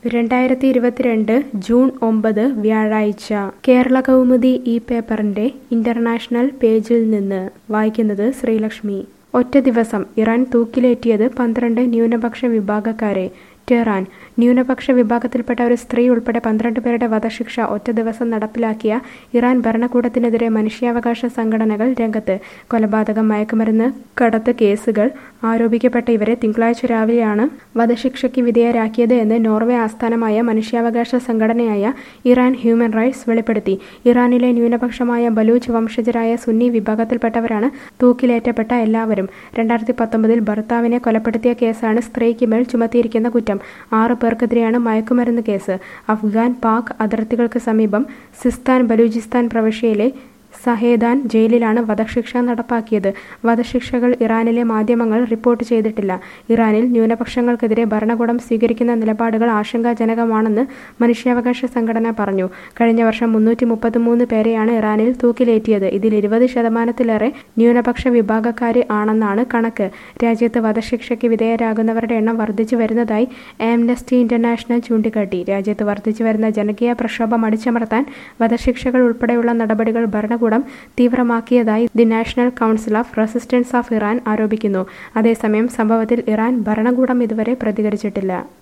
രണ്ടായിരത്തി ഇരുപത്തിരണ്ട് ജൂൺ ഒമ്പത് വ്യാഴാഴ്ച കേരള കൗമുദി ഈ പേപ്പറിന്റെ ഇന്റർനാഷണൽ പേജിൽ നിന്ന് വായിക്കുന്നത് ശ്രീലക്ഷ്മി ഒറ്റ ദിവസം ഇറാൻ തൂക്കിലേറ്റിയത് പന്ത്രണ്ട് ന്യൂനപക്ഷ വിഭാഗക്കാരെ ടെഹ്റാൻ ന്യൂനപക്ഷ വിഭാഗത്തിൽപ്പെട്ട ഒരു സ്ത്രീ ഉൾപ്പെടെ പന്ത്രണ്ട് പേരുടെ വധശിക്ഷ ഒറ്റ ദിവസം നടപ്പിലാക്കിയ ഇറാൻ ഭരണകൂടത്തിനെതിരെ മനുഷ്യാവകാശ സംഘടനകൾ രംഗത്ത് കൊലപാതകം മയക്കുമരുന്ന് കടത്ത് കേസുകൾ ആരോപിക്കപ്പെട്ട ഇവരെ തിങ്കളാഴ്ച രാവിലെയാണ് വധശിക്ഷയ്ക്ക് വിധേയരാക്കിയത് എന്ന് നോർവേ ആസ്ഥാനമായ മനുഷ്യാവകാശ സംഘടനയായ ഇറാൻ ഹ്യൂമൻ റൈറ്റ്സ് വെളിപ്പെടുത്തി ഇറാനിലെ ന്യൂനപക്ഷമായ ബലൂച്ച് വംശജരായ സുന്നി വിഭാഗത്തിൽപ്പെട്ടവരാണ് തൂക്കിലേറ്റപ്പെട്ട എല്ലാവരും രണ്ടായിരത്തി പത്തൊമ്പതിൽ ഭർത്താവിനെ കൊലപ്പെടുത്തിയ കേസാണ് സ്ത്രീക്ക് മേൽ ചുമത്തിയിരിക്കുന്ന കുറ്റം ആറ് പേർക്കെതിരെയാണ് മയക്കുമരുന്ന് കേസ് അഫ്ഗാൻ പാക് അതിർത്തികൾക്ക് സമീപം സിസ്താൻ ബലൂചിസ്ഥാൻ പ്രവിശ്യയിലെ സഹേദാൻ ജയിലിലാണ് വധശിക്ഷ നടപ്പാക്കിയത് വധശിക്ഷകൾ ഇറാനിലെ മാധ്യമങ്ങൾ റിപ്പോർട്ട് ചെയ്തിട്ടില്ല ഇറാനിൽ ന്യൂനപക്ഷങ്ങൾക്കെതിരെ ഭരണകൂടം സ്വീകരിക്കുന്ന നിലപാടുകൾ ആശങ്കാജനകമാണെന്ന് മനുഷ്യാവകാശ സംഘടന പറഞ്ഞു കഴിഞ്ഞ വർഷം മുന്നൂറ്റി മുപ്പത്തിമൂന്ന് പേരെയാണ് ഇറാനിൽ തൂക്കിലേറ്റിയത് ഇതിൽ ഇരുപത് ശതമാനത്തിലേറെ ന്യൂനപക്ഷ വിഭാഗക്കാര് ആണെന്നാണ് കണക്ക് രാജ്യത്ത് വധശിക്ഷയ്ക്ക് വിധേയരാകുന്നവരുടെ എണ്ണം വർദ്ധിച്ചു വരുന്നതായി ആംനസ്റ്റി ഇന്റർനാഷണൽ ചൂണ്ടിക്കാട്ടി രാജ്യത്ത് വർദ്ധിച്ചു വരുന്ന ജനകീയ പ്രക്ഷോഭം അടിച്ചമർത്താൻ വധശിക്ഷകൾ ഉൾപ്പെടെയുള്ള നടപടികൾ ഭരണകൂടം തീവ്രമാക്കിയതായി the national council of resistance of Iran ആരോപിക്കുന്നു അതേസമയം സംഭവത്തിൽ ഇറാൻ ഭരണകൂടം ഇതുവരെ പ്രതികരിച്ചിട്ടില്ല